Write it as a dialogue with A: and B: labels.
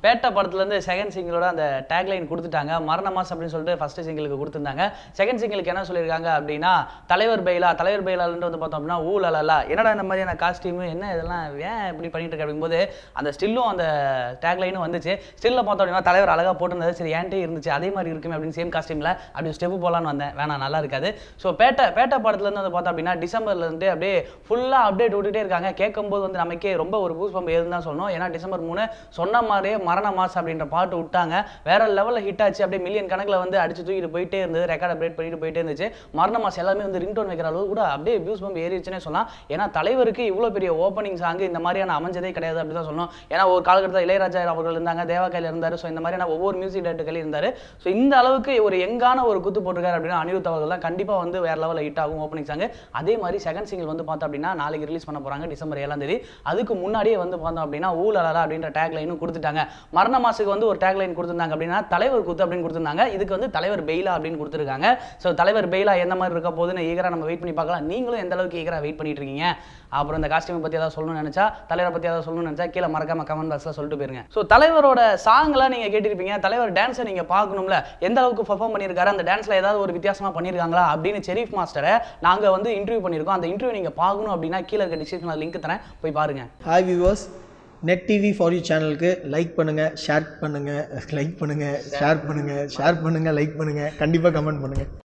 A: பேட்டை படத்துலேருந்து செகண்ட் சிங்கிளோட அந்த டேக்லைன் கொடுத்துட்டாங்க மரண மாஸ் அப்படின்னு சொல்லிட்டு ஃபர்ஸ்ட் சிங்கிளுக்கு கொடுத்துருந்தாங்க செகண்ட் சிங்கிளுக்கு என்ன சொல்லியிருக்காங்க அப்படின்னா தலைவர் பைலா தலைவர் பைலாலன்ட்டு வந்து பார்த்தோம் அப்படின்னா ஊ லலலா என்னடா இந்த மாதிரியான காஸ்டியூம் என்ன இதெல்லாம் ஏன் இப்படி பண்ணிட்டு இருக்க அப்படிங்கும்போது அந்த ஸ்டில்லும் அந்த டேக்லைனும் வந்துச்சு ஸ்டில்ல பார்த்தோம் அப்படின்னா தலைவர் அழகாக போட்டிருந்தது சரி ஏன்ட்டே இருந்துச்சு அதே மாதிரி இருக்குமே அப்படின்னு சேம் காஸ்டியூமில் அப்படி ஸ்டெப்பு போகலான்னு வந்தேன் வேணாம் நல்லா இருக்காது ஸோ பேட்டை பேட்டை படத்துலேருந்து வந்து பார்த்தோம் அப்படின்னா டிசம்பர்லேருந்து அப்படியே ஃபுல்லாக அப்டேட் விட்டுட்டே இருக்காங்க கேட்கும்போது வந்து நமக்கே ரொம்ப ஒரு பூஸ் பம்ப் ஏதுன்னு தான் சொல்லணும் ஏன்னா டிசம்பர் மூணு சொன்ன மாதிரியே மரண மாஸ் அப்படின்ற பாட்டு விட்டாங்க வேற லெவலில் ஹிட் ஆச்சு அப்படியே மில்லியன் கணக்கில் வந்து அடிச்சு தூக்கிட்டு போயிட்டே இருந்தது ரெக்கார்ட் அப்டேட் பண்ணிட்டு போயிட்டே இருந்துச்சு மரண மாஸ் எல்லாமே வந்து ரிங்டோன் வைக்கிற அளவு கூட அப்படியே வியூஸ் பம்ப் ஏறிச்சுன்னே சொல்லலாம் ஏன்னா தலைவருக்கு இவ்வளோ பெரிய ஓப்பனிங் சாங் இந்த மாதிரியான அமைஞ்சதே கிடையாது அப்படி தான் சொல்லணும் ஏன்னா ஒரு காலகட்டத்தில் இளையராஜா அவர்கள் இருந்தாங்க தேவாக்கையில் இருந்தார் ஸோ இந்த மாதிரியான ஒவ்வொரு மியூசிக் டேரக்டர்கள் இருந்தார் ஸோ இந்த அளவுக்கு ஒரு எங்கான ஒரு குத்து போட்டிருக்காரு அப்படின்னா அனிருத் அவர்கள் தான் கண்டிப்பாக வந்து வேற லெவலில் ஹிட் ஆகும் ஓப்பனிங் சாங் அதே மாதிரி செகண்ட் சிங்கிள் வந்து பார்த்தோம் அப்படின்னா நாளைக்கு ரிலீஸ் பண்ண போகிறாங்க டிசம்பர் ஏழாம் தேதி அதுக்கு முன்னாடியே வந்து பார்த்தோம் அப்படின்னா ஊழலா அப்படின்ற டேக் லைனும் கொடுத்துட்டாங்க மரண மாசுக்கு வந்து ஒரு டேக் லைன் கொடுத்துருந்தாங்க அப்படின்னா தலைவர் குத்து அப்படின்னு கொடுத்துருந்தாங்க இதுக்கு வந்து தலைவர் பெயிலா அப்படின்னு கொடுத்துருக்காங்க ஸோ தலைவர் பெயிலா எந்த மாதிரி இருக்க போகுதுன்னு ஈகரா நம்ம வெயிட் பண்ணி பார்க்கலாம் நீங்களும் எந்த அளவுக்கு ஈகரா வெயிட் பண்ணிட்டு இருக்கீங்க அப்புறம் இந்த காஸ்டியூம் பற்றி ஏதாவது சொல்லணும்னு நினச்சா தலைவரை பற்றி ஏதாவது சொல்லணும்னு நினச்சா கீழே மறக்காம கமெண்ட் பாக்ஸில் சொல்லிட்டு போயிருங்க ஸோ தலைவரோட சாங்லாம் நீங்கள் கேட்டிருப்பீங்க தலைவர் டான்ஸை நீங்கள் பார்க்கணும்ல எந்த அளவுக்கு பர்ஃபார்ம் பண்ணியிருக்காரு அந்த டான்ஸில் ஏதாவது ஒரு வித்தியாசமாக பண்ணியிருக்காங்களா அப்படின்னு செரீஃப் மாஸ்டரை நாங்கள் வந்து இன்டர்வியூ பண்ணியிருக்கோம் அந்த இன்டர்வியூ நீங்கள் பார்க்கணும் அப்படின்னா கீழே இருக்க டிஸ்கிரிப்ஷனில் லிங்க் தரேன் போய் பாருங்க
B: hi viewers net TV for you சேனலுக்கு லைக் பண்ணுங்கள் ஷேர் பண்ணுங்கள் லைக் பண்ணுங்கள் ஷேர் பண்ணுங்கள் ஷேர் பண்ணுங்கள் லைக் பண்ணுங்கள் கண்டிப்பாக கமெண்ட் பண்ணுங்கள்